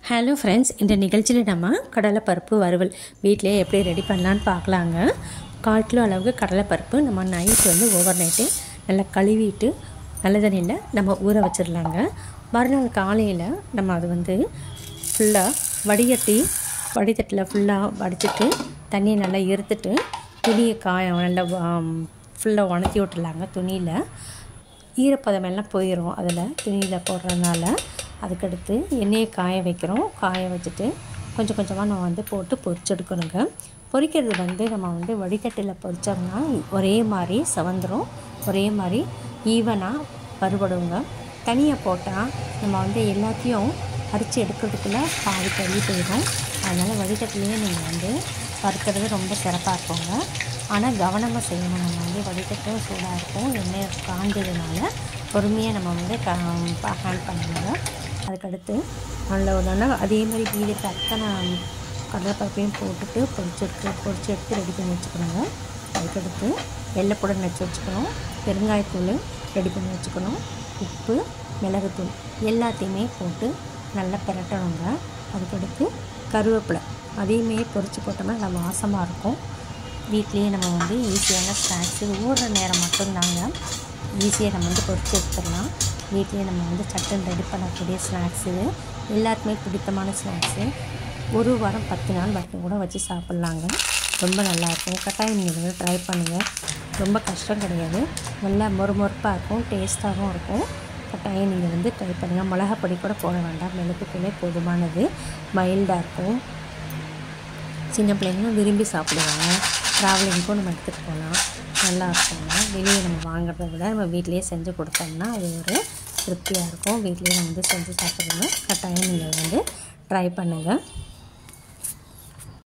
hello friends இந்த நிகழ்ச்சியில் நம்ம கடலைப்பருப்பு வறுவல் வீட்டிலே எப்படி ரெடி பண்ணலான்னு பார்க்கலாங்க கால் கிலோ அளவுக்கு கடலைப்பருப்பு நம்ம நைட் வந்து ஓவர் நைட்டு நல்லா கழுவிட்டு நல்ல தண்ணியில் நம்ம ஊற வச்சிடலாங்க மறுநாள் காலையில் நம்ம அது வந்து ஃபுல்லாக வடிகட்டி வடித்தட்டில் ஃபுல்லாக வடிச்சிட்டு தண்ணியை நல்லா இருத்துட்டு துணியை காய நல்லா ஃபுல்லாக உணர்த்தி விட்டுலாங்க துணியில் ஈரப்பதம் எல்லாம் போயிடும் அதில் துணியில் போடுறதுனால அதுக்கடுத்து எண்ணெயை காய வைக்கிறோம் காய வச்சுட்டு கொஞ்சம் கொஞ்சமாக நம்ம வந்து போட்டு பொரிச்செடுக்கணுங்க பொரிக்கிறது வந்து நம்ம வந்து வடித்தட்டில் பொரிச்சோம்னா ஒரே மாதிரி சவந்துடும் ஒரே மாதிரி ஈவனாக பருபடுங்க தனியாக போட்டால் நம்ம வந்து எல்லாத்தையும் அரிச்சு எடுக்கிறதுக்குள்ளே பாதி கழுவி போயிடும் அதனால் வடித்தட்டிலேயே நீங்கள் வந்து வறுக்கிறது ரொம்ப சிறப்பாக இருக்குங்க ஆனால் கவனமாக செய்யணும் நம்ம வந்து வடிகட்டும் சூடாக இருக்கும் எண்ணெய் காஞ்சதுனால பொறுமையாக நம்ம வந்து க ஹேண்ட் பண்ணணுங்க அதுக்கடுத்து நல்ல ஒன்று அதே மாதிரி மீதி இருக்க அத்தனை கடலைப்பருப்பையும் போட்டுட்டு பொரிச்சு எடுத்து பொரிச்சு எடுத்து ரெடி பண்ணி வச்சுக்கணுங்க அதுக்கடுத்து வெள்ளைப்பூடன் வச்சு வச்சுக்கணும் பெருங்காயத்தூள் ரெடி பண்ணி வச்சுக்கணும் உப்பு மிளகுத்தூள் எல்லாத்தையுமே போட்டு நல்லா பிரட்டணுங்க அதுக்கடுத்து கருவேப்பிலை அதையுமே பொரித்து போட்டோம்னா நல்லா வாசமாக இருக்கும் வீட்லேயே நம்ம வந்து ஈஸியான ஸ்நாக்ஸு ஊறுற நேரம் மட்டும்தாங்க ஈஸியாக நம்ம வந்து பொரித்து எடுத்துடலாம் வீட்லேயே நம்ம வந்து சட்டன் ரெடி பண்ணக்கூடிய ஸ்நாக்ஸு எல்லாருக்குமே பிடித்தமான ஸ்நாக்ஸு ஒரு வாரம் பத்து நாள் வரைக்கும் கூட வச்சு சாப்பிட்லாங்க ரொம்ப நல்லாயிருக்கும் கட்டாயம் நீங்கள் வந்து ட்ரை பண்ணுங்கள் ரொம்ப கஷ்டம் கிடையாது நல்லா மொறுமொறுப்பாக இருக்கும் டேஸ்ட்டாகவும் இருக்கும் கட்டாயம் நீங்கள் வந்து ட்ரை பண்ணுங்கள் மிளகா பொடி கூட போட வேண்டாம் மிளகுத்தூளே போதுமானது மைல்டாக இருக்கும் சின்ன பிள்ளைங்களும் விரும்பி சாப்பிடுவாங்க ட்ராவலிங்க்கும் நம்ம எடுத்துகிட்டு போகலாம் நல்லா இருக்குங்க வெளியே நம்ம வாங்குறத விட நம்ம வீட்டிலேயே செஞ்சு கொடுத்தோம்னா அது ஒரு திருப்தியாக இருக்கும் வீட்லேயே நம்ம வந்து செஞ்சு சாப்பிட்றதுங்க கட்டாயம் நீங்கள் வந்து ட்ரை பண்ணுங்கள்